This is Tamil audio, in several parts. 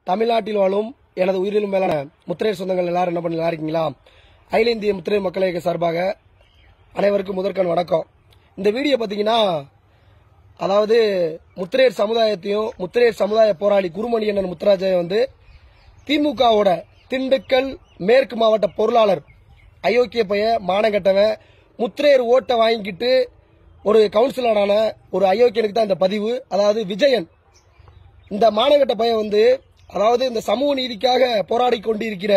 தமிழ்நாட்டில் வாழும் எனது உயிரிலும் மேலான முத்திரையர் சொந்தங்கள் எல்லாரும் என்ன பண்ணி நல்லா இருக்கீங்களா அகில இந்திய முத்திரை மக்கள் இயக்க சார்பாக அனைவருக்கும் முதற்கண் வணக்கம் இந்த வீடியோ பார்த்தீங்கன்னா அதாவது முத்திரையர் சமுதாயத்தையும் முத்திரையர் சமுதாய போராளி குருமணி அண்ணன் முத்துராஜாவை வந்து திமுகவோட திண்டுக்கல் மேற்கு மாவட்ட பொருளாளர் அயோக்கிய பைய மானங்கட்டவன் முத்திரையர் ஓட்டை வாங்கிக்கிட்டு ஒரு கவுன்சிலரான ஒரு அயோக்கியனுக்கு தான் இந்த பதிவு அதாவது விஜயன் இந்த மானகட்ட பையன் வந்து அதாவது இந்த சமூக நீதிக்காக போராடி கொண்டிருக்கிற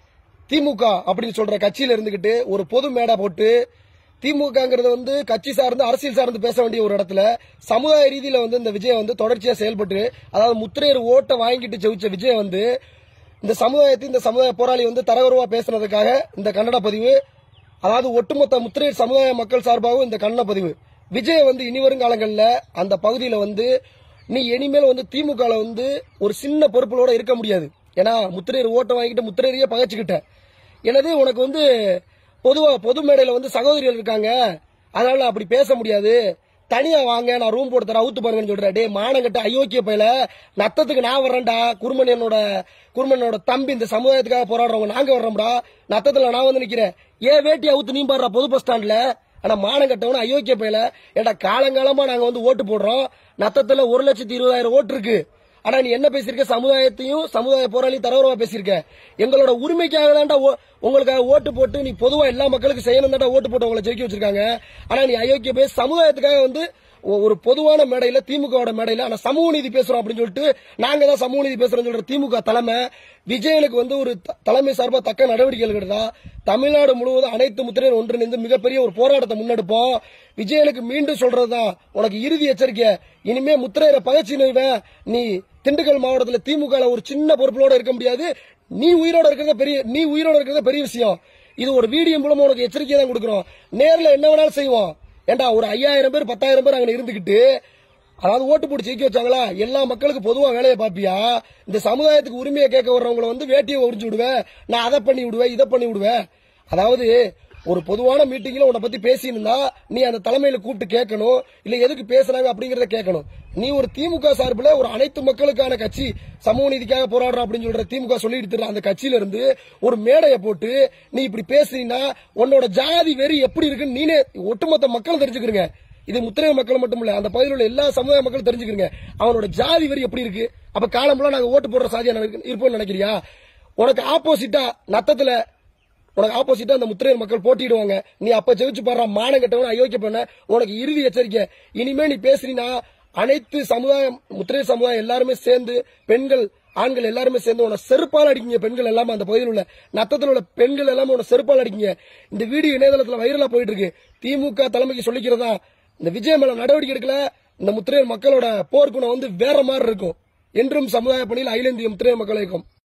திமுக அப்படின்னு சொல்ற கட்சியில இருந்துகிட்டு ஒரு பொது மேடை போட்டு திமுகங்கிறது வந்து கட்சி சார்ந்து அரசியல் சார்ந்து பேச வேண்டிய ஒரு இடத்துல சமுதாய ரீதியில வந்து இந்த விஜய் வந்து தொடர்ச்சியா செயல்பட்டு அதாவது முத்திரையர் ஓட்டை வாங்கிட்டு ஜெயிச்ச விஜய் வந்து இந்த சமுதாயத்தை இந்த சமுதாய போராளி வந்து தரகுறவா பேசுனதுக்காக இந்த கன்னட பதிவு அதாவது ஒட்டுமொத்த முத்திரையர் சமுதாய மக்கள் சார்பாகவும் இந்த கன்னட பதிவு விஜய் வந்து இனி வரும் காலங்களில் அந்த பகுதியில வந்து நீ இனிமேல் வந்து திமுகல வந்து ஒரு சின்ன பொறுப்புகளோட இருக்க முடியாது ஏன்னா முத்திரையர் ஓட்டை வாங்கிட்டு முத்திரையரையே பகைச்சுக்கிட்ட எனது உனக்கு வந்து பொதுவா பொது மேடையில வந்து சகோதரிகள் இருக்காங்க அதனால நான் அப்படி பேச முடியாது தனியா வாங்க நான் ரூம் போட்டு தரேன் அவுத்து பாருங்கன்னு சொல்றேன் டே மானங்கட்ட அயோக்கிய பையில நத்தத்துக்கு நான் வர்றேன்டா குருமணியனோட குருமணியனோட தம்பி இந்த சமுதாயத்துக்காக போராடுறவங்க நாங்க வர்றோம்டா நத்தத்துல நான் வந்து நிக்கிறேன் ஏன் வேட்டி அவுத்து நீ பாடுறா பொது பஸ் ஸ்டாண்ட்ல ஆனா மானங்கட்டவன அயோக்கிய பையில ஏடா காலங்காலமா நாங்க வந்து ஓட்டு போடுறோம் நத்தத்துல ஒரு லட்சத்தி இருபதாயிரம் ஓட்டு இருக்கு ஆனா நீ என்ன பேசியிருக்க சமுதாயத்தையும் சமுதாய போராளி தரவரமா பேசியிருக்க எங்களோட உரிமைக்காக தான்டா ஓ- உங்களுக்காக ஓட்டு போட்டு நீ பொதுவா எல்லா மக்களுக்கும் செய்யணும் தான்டா ஓட்டு போட்டு உங்களை ஜெயிக்க வச்சிருக்காங்க ஆனா நீ அயோக்கிய பேச சமுதாயத்துக்காக வந்து ஒ- ஒரு பொதுவான மேடையில திமுகவோட மேடையில ஆனா சமூக நீதி பேசுறோம் அப்படின்னு சொல்லிட்டு நாங்க தான் சமூக நீதி பேசுறோம் சொல்ற திமுக தலைமை விஜயனுக்கு வந்து ஒரு த- தலைமை சார்பா தக்க நடவடிக்கைகள் எடுத்தா தமிழ்நாடு முழுவதும் அனைத்து முத்திரையர் ஒன்றிணைந்து மிகப்பெரிய ஒரு போராட்டத்தை முன்னெடுப்போம் விஜயனுக்கு மீண்டும் சொல்றதுதான் உனக்கு இறுதி எச்சரிக்கை இனிமே முத்திரையரை பகச்சி நோய்வேன் நீ திண்டுக்கல் மாவட்டத்துல திமுக ல ஒரு சின்ன பொறுப்புகளோட இருக்க முடியாது நீ உயிரோட இருக்கிறத பெரிய நீ உயிரோட இருக்கிறத பெரிய விஷயம் இது ஒரு வீடியோ மூலமா உனக்கு எச்சரிக்கை தான் கொடுக்குறோம் நேர்ல என்ன வேணாலும் செய்வோம் ஏண்டா ஒரு ஐயாயிரம் பேர் பத்தாயிரம் பேர் அங்க இருந்துகிட்டு அதாவது ஓட்டு போட்டு ஜெயிக்க வச்சாங்களா எல்லா மக்களுக்கு பொதுவா வேலையை பாப்பியா இந்த சமுதாயத்துக்கு உரிமையை கேட்க வர்றவங்கள வந்து வேட்டியை உறிஞ்சு விடுவேன் நான் அதை பண்ணி விடுவேன் இதை பண்ணி விடுவேன் அதாவது ஒரு பொதுவான மீட்டிங்ல உன்னை பத்தி பேசியிருந்தா நீ அந்த தலைமையில கூப்பிட்டு கேட்கணும் இல்ல எதுக்கு பேசுறாங்க அப்படிங்கறத கேட்கணும் நீ ஒரு திமுக சார்பில் ஒரு அனைத்து மக்களுக்கான கட்சி சமூக நீதிக்காக போராடுறோம் அப்படின்னு சொல்ற திமுக சொல்லிட்டு இருக்கிற அந்த கட்சியில இருந்து ஒரு மேடையை போட்டு நீ இப்படி பேசுனீங்கன்னா உன்னோட ஜாதி வெறி எப்படி இருக்குன்னு நீனே ஒட்டுமொத்த மக்களும் தெரிஞ்சுக்கிறீங்க இது முத்திரை மக்கள் மட்டும் இல்ல அந்த பகுதியில் உள்ள எல்லா சமுதாய மக்களும் தெரிஞ்சுக்கிறீங்க அவனோட ஜாதி வரி எப்படி இருக்கு அப்ப காலம்புல நாங்க ஓட்டு போடுற சாதியா நினைக்க- இருப்போம்னு நினைக்கிறியா உனக்கு ஆப்போசிட்டா நத்தத்துல உனக்கு ஆப்போசிட்டா அந்த முத்திரையர் மக்கள் போட்டிடுவாங்க நீ அப்ப ஜெயிச்சு பாடுற மானம் கட்டவன அயோக்கிய பண்ண உனக்கு இறுதி எச்சரிக்கை இனிமே நீ பேசுறீனா அனைத்து சமுதாயம் முத்திரையர் சமுதாயம் எல்லாருமே சேர்ந்து பெண்கள் ஆண்கள் எல்லாருமே சேர்ந்து உன செருப்பால் அடிக்கீங்க பெண்கள் எல்லாமே அந்த பகுதியில் உள்ள நத்தத்தில் உள்ள பெண்கள் எல்லாமே உன செருப்பால் அடிக்கீங்க இந்த வீடியோ இணையதளத்துல வைரலா போயிட்டு இருக்கு திமுக தலைமைக்கு சொல்லிக்கிறதா இந்த விஜய் மேல நடவடிக்கை எடுக்கல இந்த முத்திரையர் மக்களோட போர்க்குணம் வந்து வேற மாதிரி இருக்கும் என்றும் சமுதாய பணியில் அகில இந்திய முத்திரையர் மக்கள் இயக்கம்